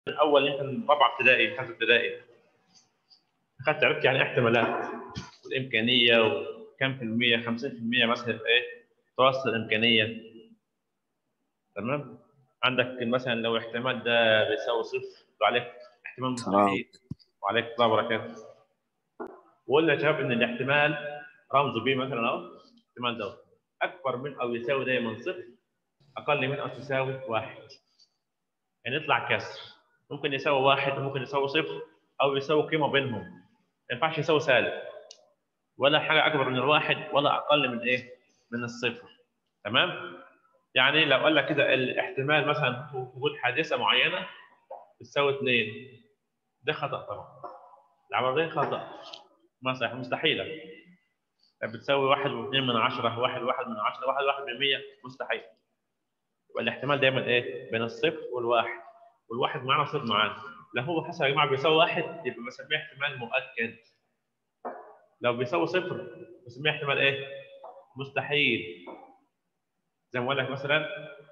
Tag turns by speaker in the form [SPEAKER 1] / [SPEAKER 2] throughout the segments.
[SPEAKER 1] الاول يمكن رابعه ابتدائي خمسه ابتدائي اخذت عرفت يعني احتمالات والامكانيه وكم في المية 50% مثلا ايه توصل الامكانيه تمام عندك مثلا لو احتمال ده بيساوي صفر وعليك احتمال مستحيل وعليك السلام وبركاته وقلنا يا شباب ان الاحتمال رمزه بي مثلا اهو الاحتمال ده اكبر من او يساوي دايما صفر اقل من او تساوي واحد يعني يطلع كسر ممكن يساوي واحد وممكن يساوي صفر او يساوي قيمه بينهم ما ينفعش يساوي سالب ولا حاجه اكبر من الواحد ولا اقل من ايه؟ من الصفر تمام؟ يعني لو قال لك كده الاحتمال مثلا وجود حادثه معينه بتساوي اثنين ده خطا طبعا العمليه خطا ما صحيح مستحيله بتساوي واحد واثنين من عشرة واحد واحد من عشرة واحد واحد من مية مستحيل يبقى الاحتمال دايما ايه؟ بين الصفر والواحد والواحد معانا صفر معانا لو هو حسب يا جماعه بيساوي واحد يبقى بسميه احتمال مؤكد لو بيساوي صفر بسميه احتمال ايه؟ مستحيل زي ما بقول لك مثلا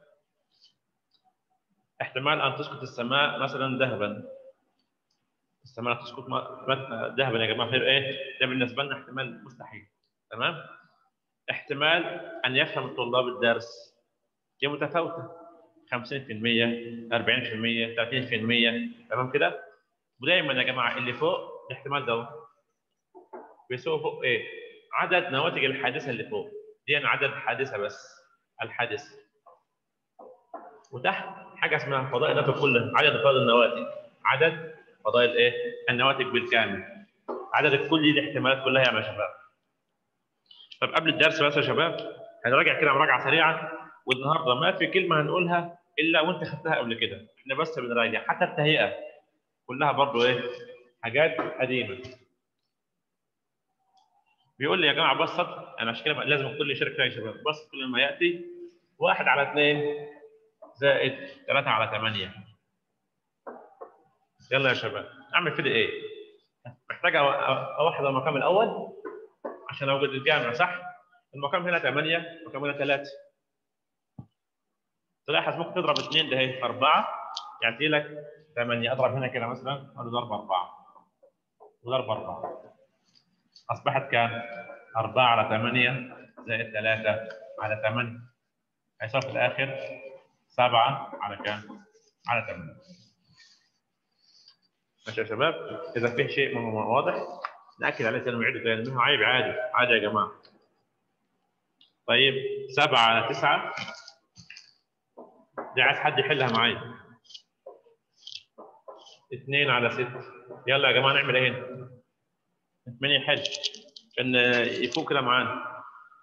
[SPEAKER 1] احتمال ان تسقط السماء مثلا ذهبا السماء تسقط ذهبا يا جماعه هيبقى ايه؟ ده بالنسبه لنا احتمال مستحيل تمام؟ احتمال ان يفهم الطلاب الدرس دي متفاوته 50% 40% 30% تمام كده؟ ودايما يا جماعه اللي فوق الاحتمال ده بيساوي فوق ايه؟ عدد نواتج الحادثه اللي فوق دي أنا عدد حادثه بس الحادثه وتحت حاجه اسمها فضائل الناتج كله عدد فضائل النواتج عدد فضائل ايه؟ النواتج بالكامل عدد الكلي الاحتمالات كلها يا شباب طب قبل الدرس بس يا شباب هنراجع كده مراجعه سريعه والنهارده ما في كلمه هنقولها الا وانت خدتها قبل كده احنا بس بنراجع حتى التهيئه كلها برضو ايه حاجات قديمه بيقول لي يا جماعه بسط انا عشان كده لازم الكل يشارك فيها يا شباب بسط كل ما ياتي 1 على 2 زائد 3 على 8 يلا يا شباب اعمل كده ايه؟ محتاج اوحد المقام الاول عشان اوجد الجامع صح؟ المقام هنا 8 المقام هنا 3 تلاحظ ممكن تضرب 2 ده هي 4 يعطي لك 8 اضرب هنا كده مثلا اقول ضرب 4 ضرب 4 اصبحت كام؟ 4 على 8 زائد 3 على 8 هيصير في الاخر 7 على كام؟ على 8 ماشي يا شباب اذا في شيء واضح ناكد عليه تاني ونعيده تاني منه عيب عادي عادي يا جماعه طيب 7 على 9 دي عايز حد يحلها معايا 2 على 6 يلا يا جماعه نعمل ايه هنا؟ من يحل عشان يفوق كده معانا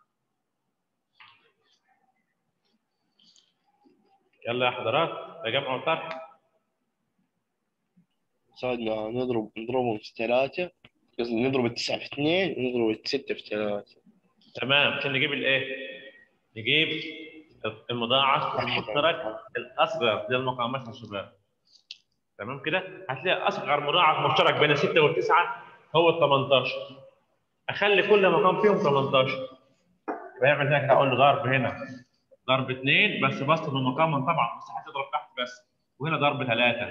[SPEAKER 1] يلا يا حضرات تجمع وطرح
[SPEAKER 2] صعدنا نضرب نضربهم في ثلاثة قصدي نضرب التسعة في اثنين ونضرب الستة في ثلاثة
[SPEAKER 1] تمام عشان نجيب الايه؟ نجيب المضاعف المشترك الاصغر للمقامات يا شباب تمام كده؟ هتلاقي اصغر مضاعف مشترك بين الستة والتسعة هو ال 18 اخلي كل مقام فيهم 18 بعمل هناك هقول له ضرب هنا ضرب 2 بس بسط من مقام طبعا بس هتضرب تحت بس وهنا ضرب 3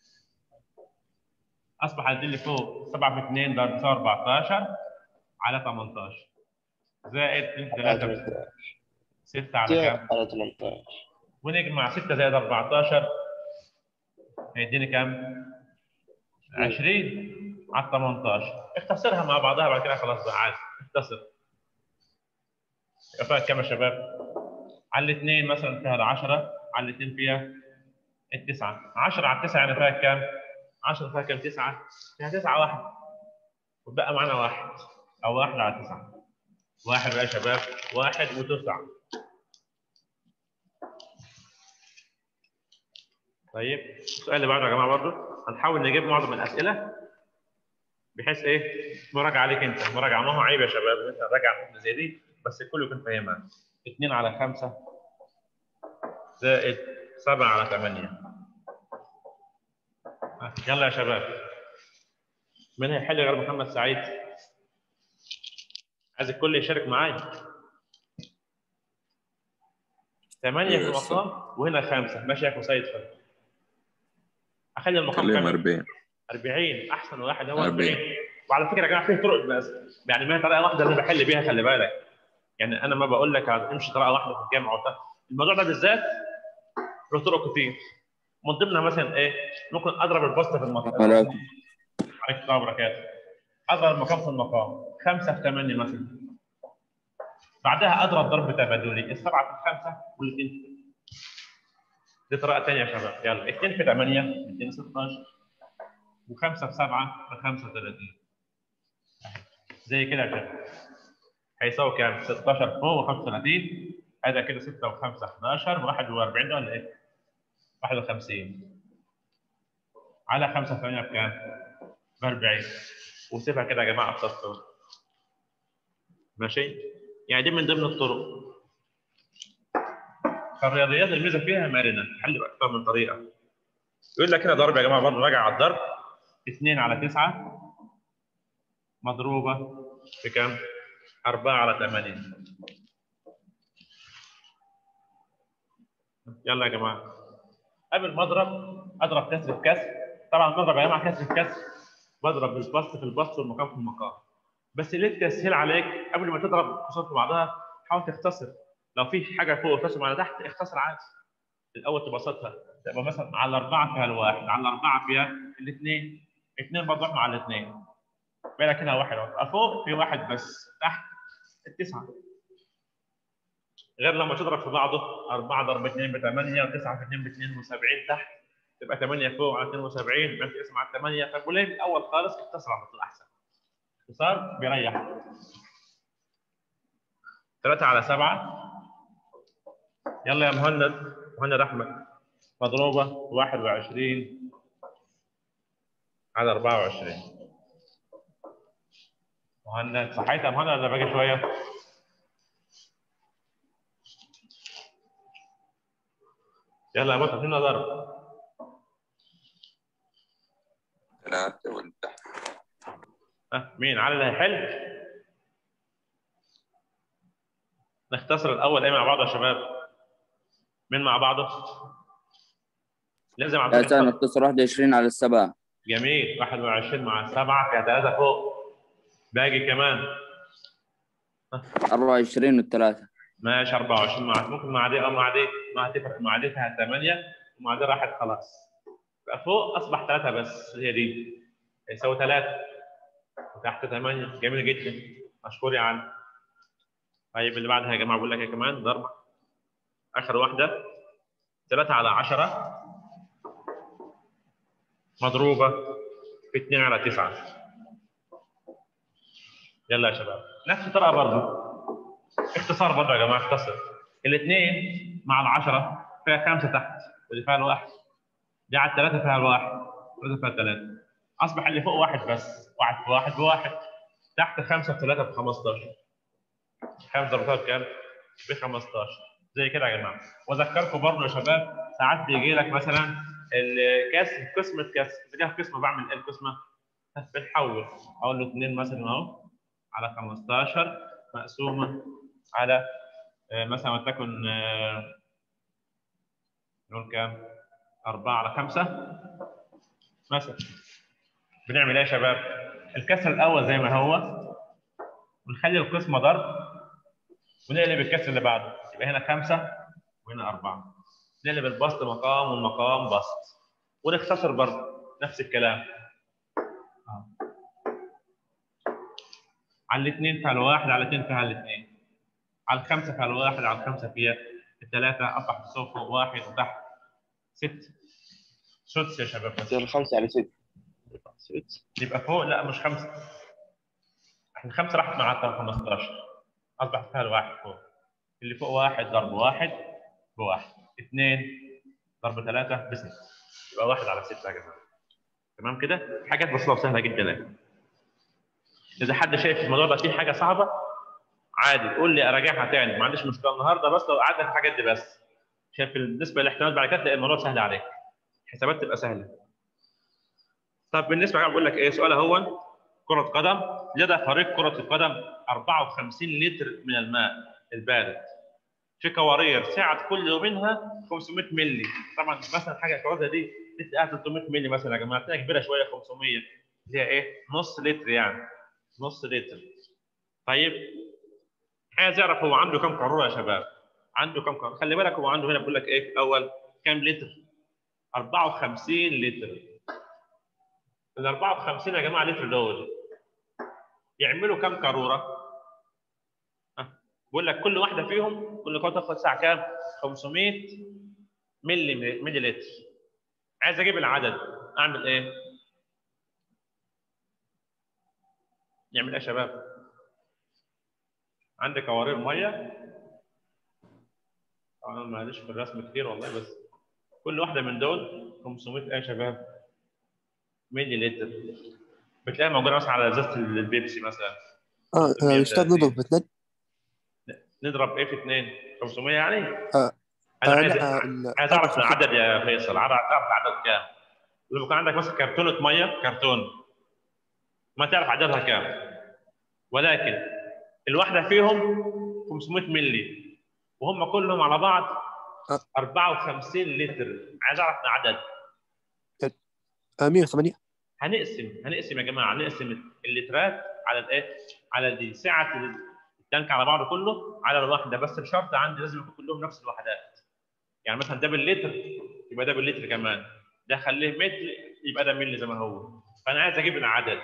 [SPEAKER 1] اصبح الدي اللي فوق 7 في 2 ضرب 14 على 18 زائد 3 6 على كام؟
[SPEAKER 2] على 18
[SPEAKER 1] ونجمع 6 زائد 14 هيديني كام؟ 20 على 18 اختصرها مع بعضها بعد كده خلاص بقى عادي اختصر يبقى كام يا شباب؟ على الاثنين مثلا فيها 10 على الاثنين فيها التسعة 10 على 9 يعني فيها كام؟ 10 فيها كام 9 فيها 9 واحد وبقى معانا واحد او واحد على 9 واحد بقى يا شباب واحد وتسعة طيب السؤال اللي بعده يا جماعه برضه هنحاول نجيب معظم الاسئله بحيث ايه مراجعه عليك انت مراجعه ما هو عيب يا شباب انت راجع مثل زي دي بس الكل يكون فاهمها 2 على 5 زائد 7 على 8 يلا يا شباب من هيحل غير محمد سعيد عايز الكل يشارك معايا 8 في المقام وهنا 5 ماشي يا اخو سيد فل اخلي المقام
[SPEAKER 3] خليهم
[SPEAKER 1] كام
[SPEAKER 3] 40
[SPEAKER 1] 40 احسن واحد هو
[SPEAKER 3] 40.
[SPEAKER 1] 40 وعلى فكره يا جماعه في طرق بس يعني ما هي طريقه واحده اللي بحل بيها خلي بالك يعني انا ما بقول لك امشي طريقه واحده في الجامعه وبتاع الموضوع ده بالذات له طرق كتير من ضمنها مثلا ايه ممكن اضرب البسط في المقام
[SPEAKER 3] عليكم.
[SPEAKER 1] عليك السلام وبركاته اضرب المقام في المقام 5 في 8 مثلا بعدها اضرب ضرب تبادلي السبعه في الخمسه والاثنين في دي طريقه ثانيه يا شباب يلا 2 في 8 216 و5 في 7 ب 35 زي كده يا شباب هيساوي كام؟ 16 فوق و35 هذا كده 6 و5 11 41 ده ولا ايه؟ 51 على 5 في 8 بكام؟ ب 40 وسيبها كده يا جماعه في الصوره ماشي؟ يعني دي من ضمن الطرق فالرياضيات الميزه فيها مرنه حل باكثر من طريقه يقول لك هنا ضرب يا جماعه برضه راجع على الضرب 2 على 9 مضروبه في كام؟ 4 على 8 يلا يا جماعه قبل ما اضرب اضرب كسر في كسر طبعا بضرب يا جماعه كسر في كسر بضرب البسط في البسط والمقام في المقام بس ليه التسهيل عليك قبل ما تضرب خصوصا في بعضها حاول تختصر لو في حاجه فوق وتقسم على تحت اختصر عادي الاول تبسطها تبقى مثلا على الاربعه فيها الواحد على الاربعه فيها الاثنين اثنين بضرب مع الاثنين بالك هنا واحد أهو. فوق في واحد بس تحت التسعه غير لما تضرب في بعضه 4 ضرب 2 ب 8 و9 في 2 ب 72 تحت تبقى 8 فوق على 72 ما تقسم على 8 فبقول من الاول خالص اختصر على طول احسن اختصار بيريح 3 على 7 يلا يا مهند مهند احمد مضروبه 21 على 24 مهند صحيت يا مهند ولا باقي شويه؟ يلا يا بطل هنا ضرب
[SPEAKER 3] ثلاثة وانت
[SPEAKER 1] ها مين علي اللي هيحل؟ نختصر الاول ايه مع بعض يا شباب؟ مين مع بعضه؟ لازم عم
[SPEAKER 4] لا ثاني اختصر 21 على السبعة
[SPEAKER 1] جميل 21 مع 7 فيها 3 فوق باقي كمان
[SPEAKER 4] 24 والثلاثة
[SPEAKER 1] ماشي 24 مع ممكن مع دي او مع دي ما هتفرق مع دي فيها 8 ومع دي راحت خلاص بقى فوق اصبح 3 بس هي دي يساوي 3 وتحت 8 جميل جدا مشكور يا علي طيب اللي بعدها يا جماعه بقول لك ايه كمان ضربه اخر واحده 3 على 10 مضروبه في 2 على 9 يلا يا شباب نفس الطريقه برضه اختصار برضه يا جماعه اختصر الاثنين مع العشرة فيها خمسة تحت واللي فيها الواحد دي على الثلاثة فيها الواحد ثلاثة فيها ثلاثة أصبح اللي فوق واحد بس واحد في واحد بواحد تحت خمسة في ثلاثة ب 15 خمسة ضربتها بكام؟ ب 15 زي كده يا جماعة وأذكركم برضه يا شباب ساعات بيجي لك مثلا الكسر قسمة كسر تلاقيها قسمة بعمل إيه القسمة؟ بنحول أقول له 2 مثلا أهو على 15 مقسومة على آه، مثلا ولتكن آه، نقول كام؟ 4 على 5 مثلا بنعمل ايه يا شباب؟ الكسر الاول زي ما هو ونخلي القسمه ضرب ونقلب الكسر اللي بعده يبقى هنا 5 وهنا 4 نقلب البسط مقام والمقام بسط ونختصر برضه نفس الكلام آه. على الاثنين فيها الواحد على الاثنين فيها الاثنين على الخمسه فيها الواحد على الخمسه فيها الثلاثه اصبح تصور فوق واحد وتحت ست سدس يا شباب بس.
[SPEAKER 2] تصير خمسة على ستة ست
[SPEAKER 1] يبقى فوق لا مش خمسه احنا خمسه راحت مع 15 اصبح فيها الواحد فوق اللي فوق واحد ضرب واحد بواحد اثنين ضرب ثلاثه بست يبقى واحد على سته يا جماعه تمام كده حاجات بسيطه وسهله جدا يعني. اذا حد شايف الموضوع ده فيه حاجه صعبه عادي قول لي اراجعها تاني ما عنديش مشكله النهارده بس لو قعدنا في الحاجات دي بس شايف بالنسبه للاحتمالات بعد كده تلاقي الموضوع سهل عليك الحسابات تبقى سهله طب بالنسبه بقى بقول لك ايه سؤال اهو كره قدم لدى فريق كره القدم 54 لتر من الماء البارد في قوارير سعه كل منها 500 مللي طبعا مثلا حاجه كويسه دي دي تلاقيها 300 مللي مثلا يا جماعه تلاقيها كبيره شويه 500 اللي هي ايه نص لتر يعني نص لتر طيب عايز يعرف هو عنده كم قاروره يا شباب عنده كم قاروره خلي بالك هو عنده هنا بيقول لك ايه في الاول كام لتر 54 لتر ال 54 يا جماعه لتر دول يعملوا كم قاروره ها، بيقول لك كل واحده فيهم كل قاروره تاخد ساعه كام 500 ملي ملي لتر عايز اجيب العدد اعمل ايه نعمل ايه يا شباب عندي قوارير ميه طبعا أنا ماليش في الرسم كتير والله بس كل واحده من دول 500 ايه يا شباب ملي لتر بتلاقيها موجوده مثلا على ازازه البيبسي مثلا
[SPEAKER 5] اه آه، استاذ نضرب باثنين
[SPEAKER 1] نضرب ايه في اثنين 500 يعني
[SPEAKER 5] آه.
[SPEAKER 1] انا
[SPEAKER 5] آه،
[SPEAKER 1] عايز
[SPEAKER 5] لا، آه، ال-
[SPEAKER 1] عايز اعرف العدد يا فيصل عايز اعرف العدد كام لما يكون عندك مثلا كرتونه ميه كرتون ما تعرف عددها كام ولكن الواحده فيهم 500 مللي وهم كلهم على بعض
[SPEAKER 5] أه.
[SPEAKER 1] 54 لتر عايز اعرف العدد
[SPEAKER 5] آه، 108
[SPEAKER 1] هنقسم هنقسم يا جماعه هنقسم اللترات على الايه؟ على دي سعه التانك على بعضه كله على الواحده بس بشرط عندي لازم يكون كلهم نفس الوحدات يعني مثلا ده باللتر يبقى ده باللتر كمان ده خليه متر يبقى ده ملي زي ما هو فانا عايز اجيب العدد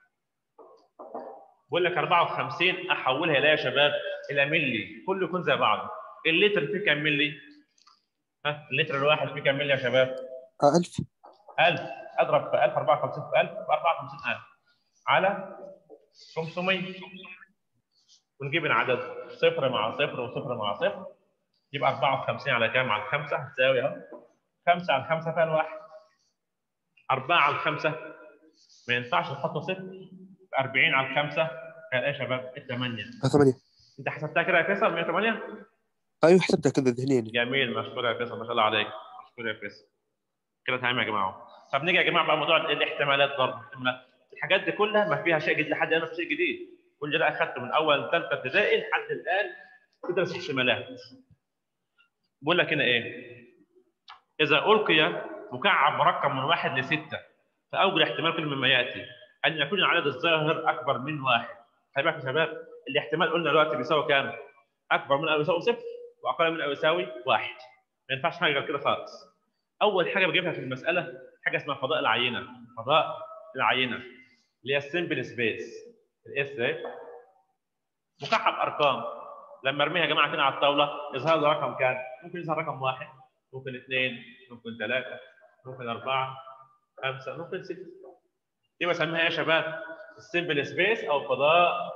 [SPEAKER 1] بقول لك 54 احولها الى يا شباب الى ملي كله يكون زي بعضه اللتر فيه كام ملي؟ ها اللتر الواحد فيه كام ملي يا شباب؟
[SPEAKER 5] آه، 1000
[SPEAKER 1] 1000 اضرب في 1000 54 في 1000 ب 54000 على 500 ونجيب العدد صفر مع صفر وصفر مع صفر يبقى 54 على كام؟ على 5 هتساوي اهو 5 على 5 فيها الواحد 4 على 5 ما ينفعش نحط صفر 40 على 5 كان ايه يا شباب؟ 8
[SPEAKER 5] آه، 8
[SPEAKER 1] انت حسبتها كده يا فيصل 108
[SPEAKER 5] ايوه حسبتها كذا ذهنيا
[SPEAKER 1] جميل مشكور يا فيصل ما شاء الله عليك مشكور يا فيصل كده تمام يا جماعه طب نيجي يا جماعه بقى موضوع الاحتمالات برضه الاحتمالات الحاجات دي كلها ما فيها شيء جديد لحد الان ما في شيء جديد كل ده اخذته من اول ثالثه ابتدائي لحد الان تدرس احتمالات بقول لك هنا ايه اذا القي مكعب مركب من واحد لسته فاوجد احتمال كل مما ياتي ان يكون العدد الظاهر اكبر من واحد خلي بالك يا شباب الاحتمال قلنا دلوقتي بيساوي كام؟ اكبر من او يساوي صفر واقل من او يساوي واحد ما ينفعش حاجه غير كده خالص اول حاجه بجيبها في المساله حاجه اسمها فضاء العينه فضاء العينه اللي هي السمبل سبيس الاس اهي مكعب ارقام لما ارميها يا جماعه كده على الطاوله يظهر لي رقم كام؟ ممكن يظهر رقم واحد ممكن اثنين ممكن ثلاثه ممكن اربعه خمسه ممكن سته دي بسميها ايه يا شباب؟ السمبل سبيس او فضاء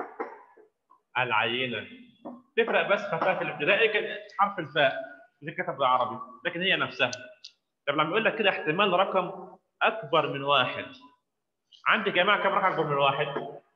[SPEAKER 1] العينه تفرق بس خفاف الابتدائي كان حرف الفاء اللي كتب بالعربي لكن هي نفسها طب لما يقول لك كده احتمال رقم اكبر من واحد عندي يا جماعه كم رقم اكبر من واحد؟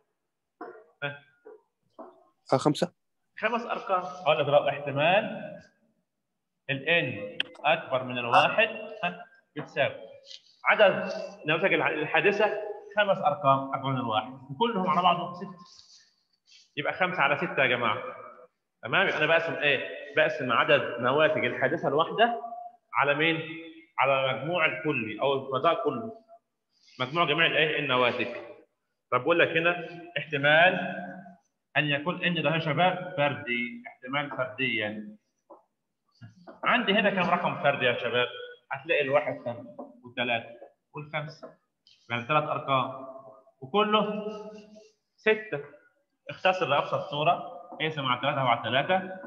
[SPEAKER 5] آه، 5
[SPEAKER 1] خمس ارقام اقول لك لو احتمال الان اكبر من الواحد ها، بتساوي عدد نماذج الح- الحادثه خمس ارقام اكبر من الواحد وكلهم على بعضهم سته يبقى خمسه على سته يا جماعه تمام يبقى انا بقسم ايه؟ بقسم عدد نواتج الحادثه الواحده على مين؟ على المجموع الكلي او الفضاء كله مجموع جميع الايه؟ النواتج طب بقول لك هنا احتمال ان يكون ان ده يا شباب فردي احتمال فرديا عندي هنا كم رقم فردي يا شباب؟ هتلاقي الواحد فرد والثلاثه والخمسه يعني ثلاث ارقام وكله سته اختصر لابسط صوره اقسم على ثلاثه وعلى ثلاثه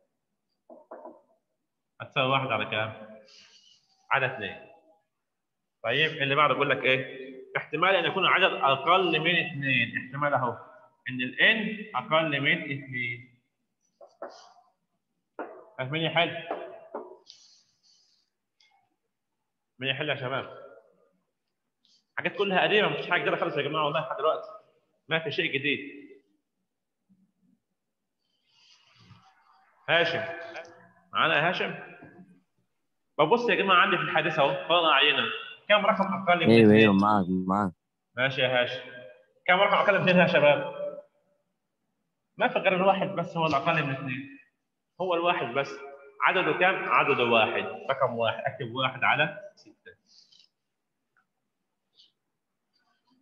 [SPEAKER 1] هتساوي واحد على كام؟ على اثنين طيب اللي بعده بيقول لك ايه؟ احتمال ان يكون العدد اقل من اثنين احتمال اهو ان الان اقل من اثنين فاهمين يا حل؟ مين يحل يا شباب؟ حاجات كلها قديمه مفيش حاجه جديده خالص يا جماعه والله لحد دلوقتي ما في شيء جديد هاشم معانا يا هاشم ببص يا جماعه عندي في الحادثه اهو طالع عينه كم رقم اقل من
[SPEAKER 4] ايوه
[SPEAKER 1] اثنين؟
[SPEAKER 4] ايوه معاك معاك
[SPEAKER 1] ماشي يا هاشم كم رقم اقل من اثنين يا شباب؟ ما في غير الواحد بس هو الاقل من اثنين هو الواحد بس عدده كم؟ عدده واحد رقم واحد اكتب واحد على سته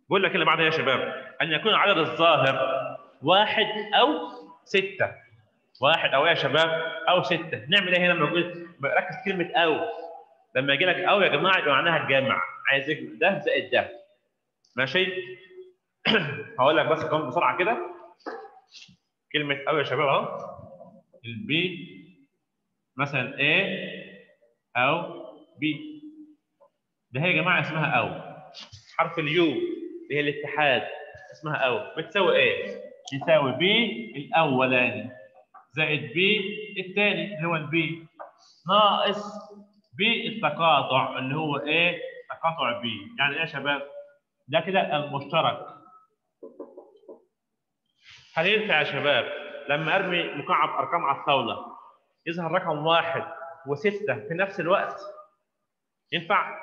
[SPEAKER 1] بقول لك اللي بعدها يا شباب ان يكون العدد الظاهر واحد او سته واحد او إيه يا شباب او سته نعمل ايه هنا لما نقول ركز كلمه او لما يجي لك او يا جماعه يبقى معناها الجامع عايز يجمع ده زائد ده ماشي هقول لك بس كمان بسرعه كده كلمه او يا شباب اهو البي مثلا A او B ده هي يا جماعه اسمها او حرف اليو اللي هي الاتحاد اسمها او بتساوي ايه؟ يساوي بي الاولاني زائد بي الثاني اللي هو البي ناقص بي التقاطع اللي هو ايه؟ تقاطع بي يعني ايه يا شباب؟ ده كده المشترك هل ينفع يا شباب لما ارمي مكعب ارقام على الطاوله يظهر رقم واحد وسته في نفس الوقت ينفع؟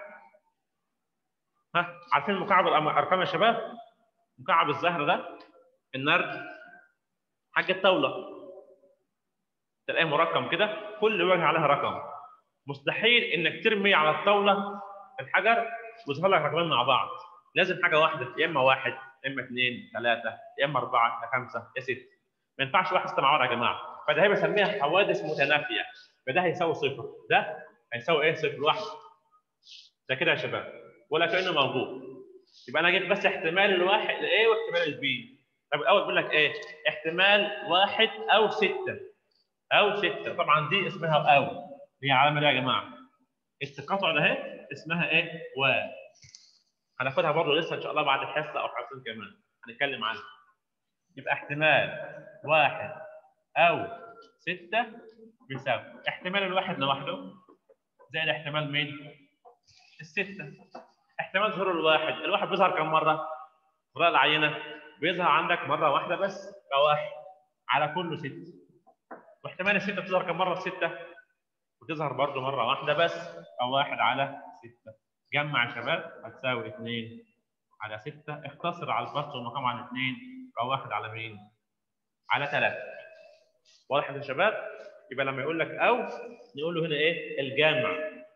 [SPEAKER 1] ها عارفين مكعب الارقام يا شباب؟ مكعب الزهر ده النرد حاجه الطاوله تلاقيه مرقم كده كل وجه عليها رقم مستحيل انك ترمي على الطاوله الحجر ويظهر لك رقمين مع بعض لازم حاجه واحده يا اما واحد يا اما اثنين ثلاثه يا اما اربعه يا خمسه يا سته ما ينفعش واحد سته مع بعض يا جماعه فده هي بسميها حوادث متنافيه فده هيساوي صفر ده هيساوي ايه صفر واحد ده كده يا شباب ولا كانه موجود يبقى انا جبت بس احتمال الواحد الايه واحتمال البي طب الاول بيقول لك ايه احتمال واحد او سته او سته طبعا دي اسمها او هي علامه دي يا جماعه التقاطع ده اهي اسمها ايه و هناخدها برضه لسه ان شاء الله بعد حصه او حصتين كمان هنتكلم عنها يبقى احتمال واحد او سته بيساوي احتمال الواحد لوحده زائد احتمال مين؟ السته احتمال ظهور الواحد الواحد بيظهر كم مره؟ مرة العينه بيظهر عندك مره واحده بس كواحد على كل سته واحتمال السته تظهر كم مره في سته؟ وتظهر برضه مره واحده بس او واحد على سته جمع يا شباب هتساوي 2 على 6 اختصر على البسط والمقام على 2 يبقى واحد على مين؟ على 3 واضح يا شباب؟ يبقى لما يقول لك او نقول له هنا ايه؟ الجامع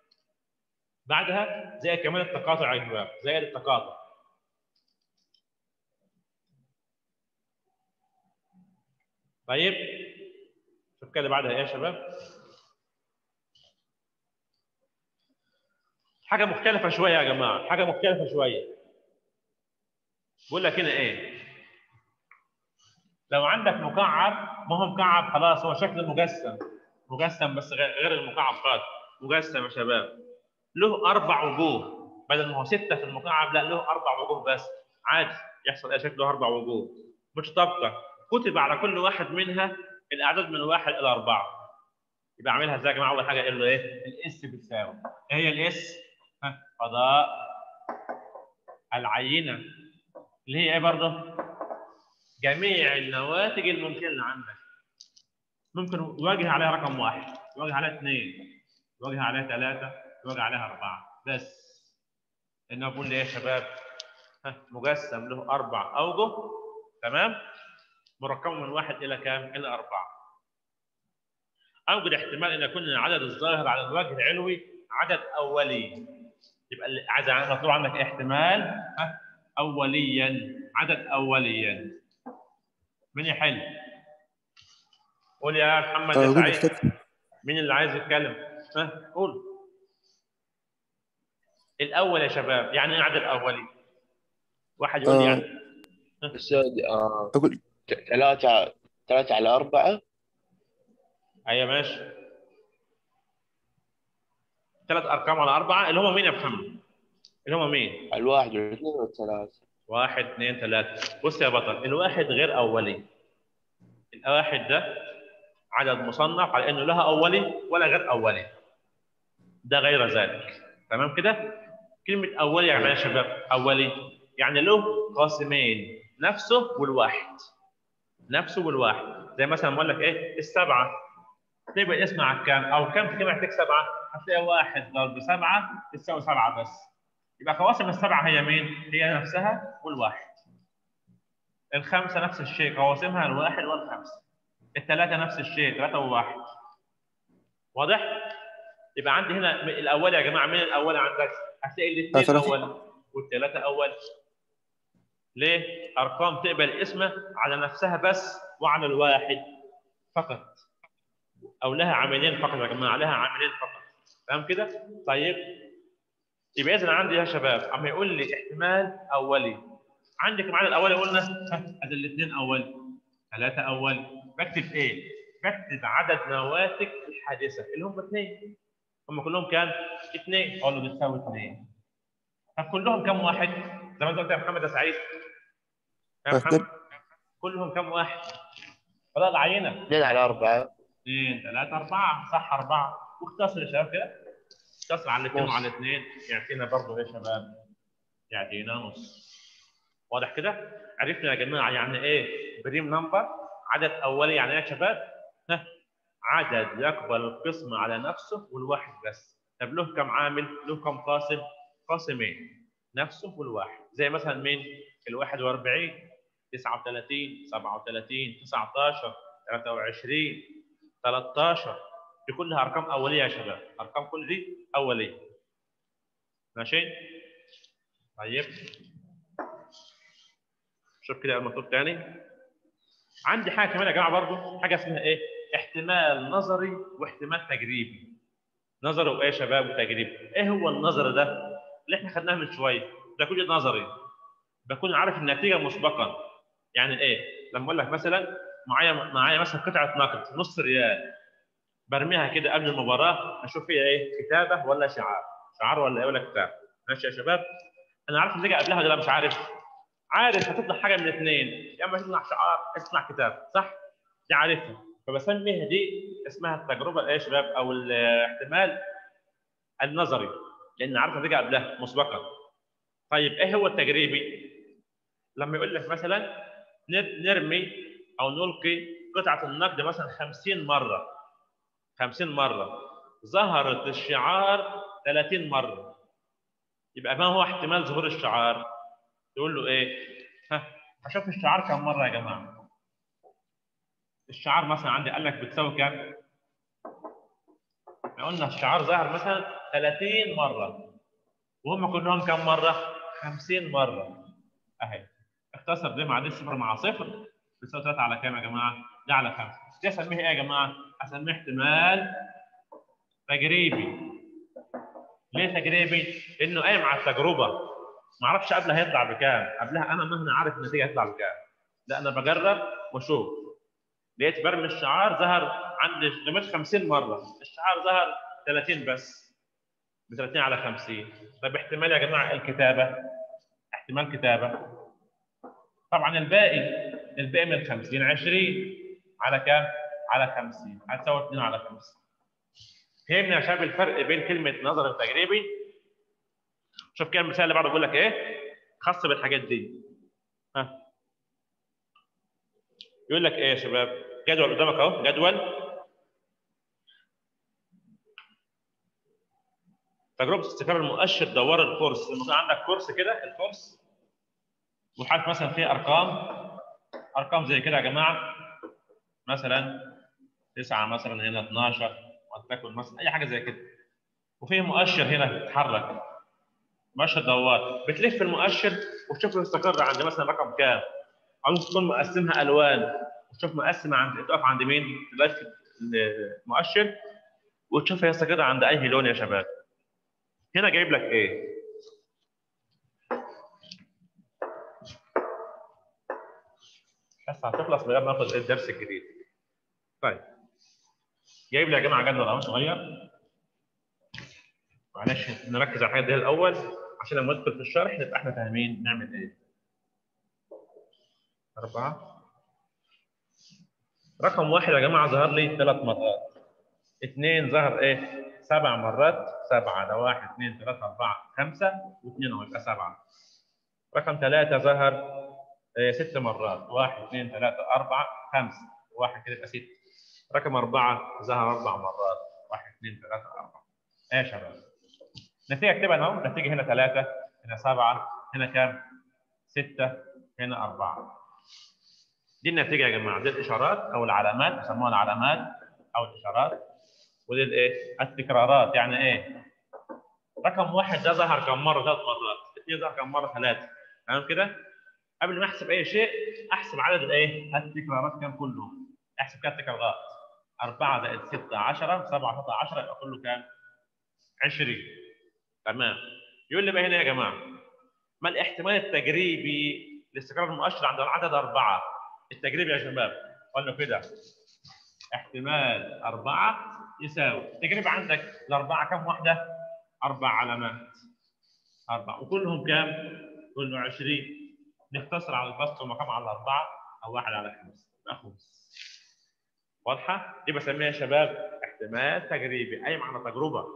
[SPEAKER 1] بعدها زي كمان التقاطع يا شباب زي التقاطع طيب شوف كده بعدها ايه يا شباب؟ حاجه مختلفه شويه يا جماعه حاجه مختلفه شويه بقول لك هنا ايه لو عندك مكعب ما هو مكعب خلاص هو شكل مجسم مجسم بس غير المكعب خالص مجسم يا شباب له اربع وجوه بدل ما هو سته في المكعب لا له اربع وجوه بس عادي يحصل ايه شكله اربع وجوه مش طابقه كتب على كل واحد منها الاعداد من واحد الى اربعه يبقى اعملها ازاي يا جماعه اول حاجه اقول له ايه الاس بتساوي ايه هي الاس قضاء العينة اللي هي ايه برضه؟ جميع النواتج الممكنة اللي عندك. ممكن يواجه عليها رقم واحد، يواجه عليها اثنين، يواجه عليها ثلاثة، يواجه عليها أربعة، بس. إنه بقول لي إيه يا شباب؟ مجسم له أربع أوجه، تمام؟ مركب من واحد إلى كام؟ إلى أربعة. أوجد احتمال أن يكون العدد الظاهر على الوجه العلوي عدد أولي. يبقى اللي عايز مطلوب عندك احتمال اوليا عدد اوليا من يحل؟ قول يا محمد يا سعيد مين اللي عايز يتكلم؟ ها قول الاول يا شباب يعني ايه عدد اولي؟ واحد يقول لي يعني
[SPEAKER 2] استاذ آه
[SPEAKER 5] اقول
[SPEAKER 2] ثلاثة ثلاثة على أربعة
[SPEAKER 1] ايوه ماشي ثلاث ارقام على اربعه اللي هم مين يا محمد؟ اللي هم مين؟
[SPEAKER 2] الواحد والاثنين والثلاثة
[SPEAKER 1] واحد اثنين ثلاثة بص يا بطل الواحد غير أولي الواحد ده عدد مصنف على إنه لها أولي ولا غير أولي ده غير ذلك تمام كده؟ كلمة أولي يعني يا شباب أولي يعني له قاسمين نفسه والواحد نفسه والواحد زي مثلا بقول لك إيه السبعة تبقى الاسم على كام أو كم في كلمة هتلاقي سبعة هتلاقي واحد ضرب سبعة تساوي سبعة بس يبقى قواسم السبعة هي مين؟ هي نفسها والواحد. الخمسة نفس الشيء قواسمها الواحد والخمسة. الثلاثة نفس الشيء ثلاثة وواحد. واضح؟ يبقى عندي هنا الأول يا جماعة مين الأول عندك؟ هتلاقي الاثنين
[SPEAKER 5] ثلاثة.
[SPEAKER 1] أول والثلاثة أول. ليه؟ ارقام تقبل اسمه على نفسها بس وعلى الواحد فقط او لها عاملين فقط يا جماعه لها عاملين فقط فاهم كده؟ طيب يبقى اذا عندي يا شباب اما يقول لي احتمال اولي عندك معانا الاولي قلنا ها، ادي الاثنين اولي ثلاثه اولي بكتب ايه؟ بكتب عدد نواتج الحادثه اللي هم اثنين هم كلهم كام؟ اثنين اقول له بتساوي اثنين طب كلهم كم واحد؟ زي ما انت قلت يا محمد يا سعيد يا
[SPEAKER 5] واحد.
[SPEAKER 1] محمد كلهم كم واحد؟ فضل العينه
[SPEAKER 2] 2 على 4
[SPEAKER 1] اثنين ثلاثة أربعة صح أربعة واختصر يا شباب كده اختصر على الاثنين
[SPEAKER 2] نص.
[SPEAKER 1] وعلى الاثنين يعطينا برضه يا شباب يعطينا نص واضح كده؟ عرفنا يا جماعة يعني إيه بريم نمبر عدد أولي يعني إيه يا شباب؟ ها عدد يقبل القسم على نفسه والواحد بس طب له كم عامل؟ له كم قاسم؟ قاسمين نفسه والواحد زي مثلا مين؟ ال 41 39 37 19 23 13 دي كلها ارقام اوليه يا شباب ارقام كل دي اوليه ماشي طيب شوف كده المطلوب تاني عندي حاجه كمان يا جماعه برضو حاجه اسمها ايه احتمال نظري واحتمال تجريبي نظري وايه يا شباب وتجريبي ايه هو النظري ده اللي احنا خدناه من شويه ده كله نظري بكون عارف النتيجه مسبقا يعني ايه لما اقول لك مثلا معايا معايا مثلا قطعه نقد نص ريال برميها كده قبل المباراه اشوف فيها ايه كتابه ولا شعار شعار ولا ايه ولا كتاب ماشي يا شباب انا عارف النتيجه قبلها ولا لا مش عارف عارف هتطلع حاجه من الاثنين يا اما تطلع شعار يا تطلع كتاب صح دي عارفها فبسميها دي اسمها التجربه ايه يا شباب او الاحتمال النظري لان عارف النتيجه قبلها مسبقا طيب ايه هو التجريبي لما يقول لك مثلا نر- نرمي او نلقي قطعه النقد مثلا 50 مره 50 مره ظهرت الشعار 30 مره يبقى ما هو احتمال ظهور الشعار تقول له ايه ها هشوف الشعار كم مره يا جماعه الشعار مثلا عندي قال لك بتساوي كام احنا قلنا الشعار ظهر مثلا 30 مره وهم كلهم كم مره 50 مره اهي اختصر دي مع دي صفر مع صفر بتساوي 3 على كام يا جماعه؟ ده على 5 دي اسميها ايه يا جماعه؟ اسميها احتمال تجريبي ليه تجريبي؟ لانه قايم على التجربه ما اعرفش قبلها هيطلع بكام قبلها انا مهما عارف النتيجه هتطلع بكام لا انا بجرب واشوف لقيت برمي الشعار ظهر عندي رميت 50 مره الشعار ظهر 30 بس ب 30 على 50 طيب احتمال يا جماعه الكتابه احتمال كتابه طبعا الباقي الباقي من 50 20 على كام؟ على 50 هتساوي 2 على 50 فهمنا يا شباب الفرق بين كلمه نظري وتجريبي شوف كده المثال اللي بعده بيقول لك ايه خاص بالحاجات دي ها يقول لك ايه يا شباب جدول قدامك اهو جدول تجربه استخدام المؤشر دوار الكورس لما يكون عندك كورس كده الكورس وحاطط مثلا فيه ارقام ارقام زي كده يا جماعه مثلا 9 مثلا هنا 12 ولتكن مثلا اي حاجه زي كده وفيه مؤشر هنا بيتحرك مؤشر دوار بتلف المؤشر وتشوف يستقر عند مثلا رقم كام عاوز تكون مقسمها الوان وتشوف مقسمه عند تقف عند مين تلف المؤشر وتشوف هيستقر عند اي لون يا شباب هنا جايب لك ايه بس هتخلص من غير ما ناخد الدرس الجديد طيب جايب لي يا جماعه جدول اهو صغير معلش نركز على الحاجات دي الاول عشان لما ندخل في الشرح نبقى احنا فاهمين نعمل ايه أربعة رقم واحد يا جماعة ظهر لي ثلاث مرات اثنين ظهر ايه؟ سبع مرات سبعة ده واحد اثنين ثلاثة أربعة خمسة واثنين اهو يبقى سبعة رقم ثلاثة ظهر إيه ست مرات واحد اثنين ثلاثة أربعة خمسة واحد كده يبقى ست رقم أربعة ظهر أربع مرات واحد اثنين ثلاثة أربعة إيه يا شباب نتيجة اكتبها أهو نتيجة هنا ثلاثة هنا سبعة هنا كام؟ ستة هنا أربعة دي النتيجة يا جماعة دي الإشارات أو العلامات بيسموها العلامات أو الإشارات ودي الإيه؟ التكرارات يعني إيه؟ رقم واحد ده ظهر كم مرة ثلاث مرات اثنين ظهر كم مرة ثلاثة تمام كده؟ قبل ما احسب اي شيء احسب عدد الايه التكرارات كام كله احسب كام تكرارات 4 زائد 6 10 7 6 10 يبقى كله كام 20 تمام يقول لي بقى هنا يا جماعه ما الاحتمال التجريبي لاستقرار المؤشر عند العدد أربعة التجريبي يا شباب قلنا كده احتمال أربعة يساوي التجريبي عندك الأربعة كم واحدة؟ أربع علامات أربعة وكلهم كام؟ كله 20 نختصر على البسط ومقام على الأربعة أو واحد على خمسة يبقى خمس واضحة؟ دي بسميها يا شباب احتمال تجريبي أي معنى تجربة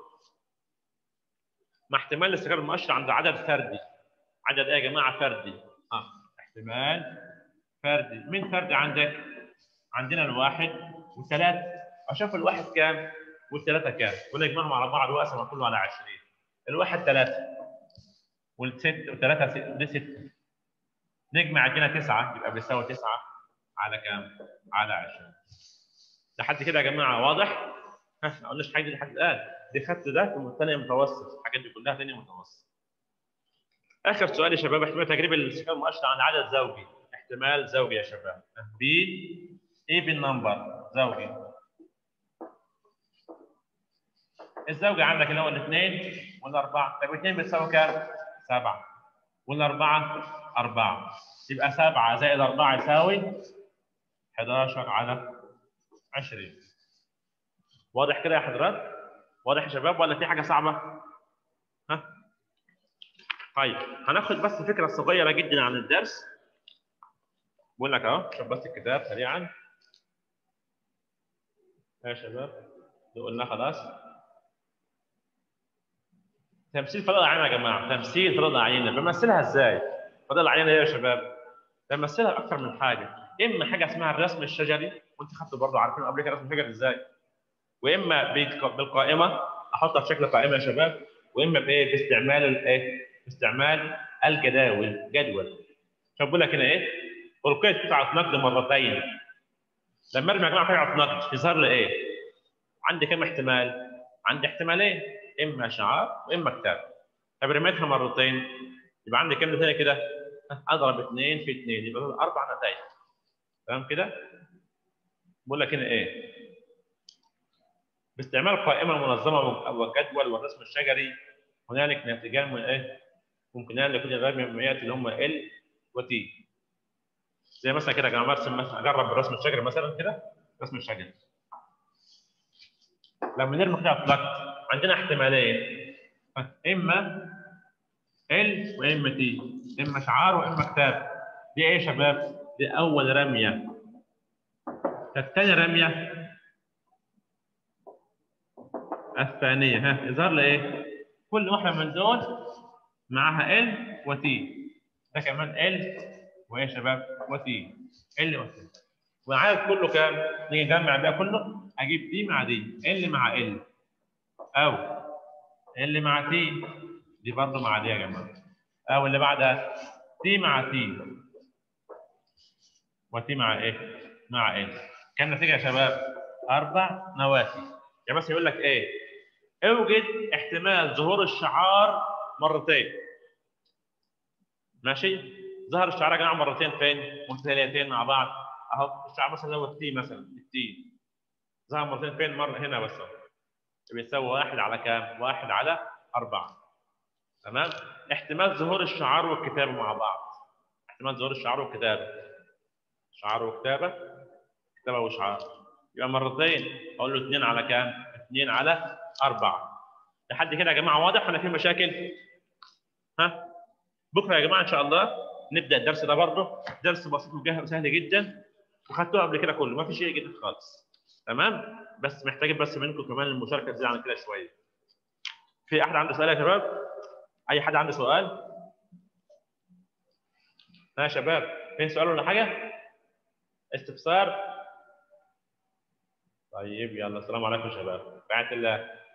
[SPEAKER 1] مع احتمال استقرار المؤشر عند عدد فردي عدد ايه يا جماعه فردي اه احتمال فردي مين فردي عندك عندنا الواحد والثلاثه اشوف الواحد كام والثلاثه كام ونجمعهم على بعض واقسم كله على 20 الواحد ثلاثه والست وثلاثه ست دي ست نجمع عندنا تسعه يبقى بيساوي تسعه على كام؟ على 20 لحد كده يا جماعه واضح؟ ها ما قلناش حاجه لحد الان دي خدت ده في ثانيه متوسط الحاجات دي كلها ثانيه متوسط اخر سؤال يا شباب احتمال تجريب الاستقرار المؤشر عن عدد زوجي احتمال زوجي يا شباب بي ايفن نمبر زوجي الزوجي عندك اللي هو الاثنين والاربعه طيب الاثنين بتساوي كام؟ سبعه والاربعه اربعه يبقى سبعه زائد اربعه يساوي 11 على 20 واضح كده يا حضرات؟ واضح يا شباب ولا في حاجه صعبه؟ ها؟ طيب هناخد بس فكره صغيره جدا عن الدرس بقول لك اهو شوف بس الكتاب سريعا يا شباب ده قلنا خلاص تمثيل فضل العين يا جماعه تمثيل فضل العين بمثلها ازاي؟ فضل العين يا شباب بمثلها باكثر من حاجه اما حاجه اسمها الرسم الشجري وانت خدتوا برضه عارفين قبل كده الرسم الشجري ازاي واما بالقائمه احطها في شكل قائمه يا شباب واما بايه باستعمال الايه باستعمال الجداول جدول شوف بقول لك هنا ايه القيت قطعه نقد مرتين لما ارمي يا جماعه قطعه نقد يظهر لي ايه عندي كم احتمال عندي احتمالين اما شعار واما كتاب طب رميتها مرتين يبقى عندي كم نتيجه كده اضرب اثنين في اثنين يبقى اربع نتائج تمام كده بقول لك هنا ايه باستعمال قائمه منظمه وجدول والرسم الشجري هنالك ناتجان من ايه؟ ممكنان لكل غير من المئات اللي هم ال وتي. زي مثلا كده يا جماعه ارسم مثلا اجرب الرسم الشجري مثلا كده رسم الشجري. لما نرمي قطعه نقد عندنا احتمالين اما ال واما تي اما شعار واما كتاب دي ايه يا شباب؟ دي اول رميه. الثاني رميه الثانية ها يظهر لي ايه؟ كل واحدة من دول معاها ال وتي ده كمان ال وايه يا شباب؟ وتي ال وتي والعدد كله كام؟ نيجي نجمع ده كله اجيب دي مع دي ال مع ال او ال مع تي دي برضه مع دي يا جماعة او اللي بعدها تي مع تي وتي مع ايه؟ مع ال كان النتيجة يا شباب أربع نواتج يعني بس يقول لك ايه؟ اوجد احتمال ظهور الشعار مرتين. ماشي؟ ظهر الشعار يا جماعه مرتين فين؟ متتاليتين مع بعض. اهو الشعار مثلا هو التي مثلا التي. ظهر مرتين فين؟ مره هنا بس اهو. بيساوي واحد على كام؟ واحد على أربعة. تمام؟ احتمال ظهور الشعار والكتابة مع بعض. احتمال ظهور الشعار والكتابة. شعار وكتابة كتابة وشعار. يبقى مرتين اقول له 2 على كام؟ 2 على 4 لحد كده يا جماعه واضح ولا في مشاكل؟ ها؟ بكره يا جماعه ان شاء الله نبدا الدرس ده برضه درس بسيط وجه سهل جدا وخدتوه قبل كده كله ما في شيء جديد خالص تمام؟ بس محتاجين بس منكم كمان المشاركه تزيد عن كده شويه. في احد عنده سؤال يا شباب؟ اي حد عنده سؤال؟ ها يا شباب في سؤال ولا حاجه؟ استفسار؟ طيب يلا السلام عليكم يا شباب. بعت الله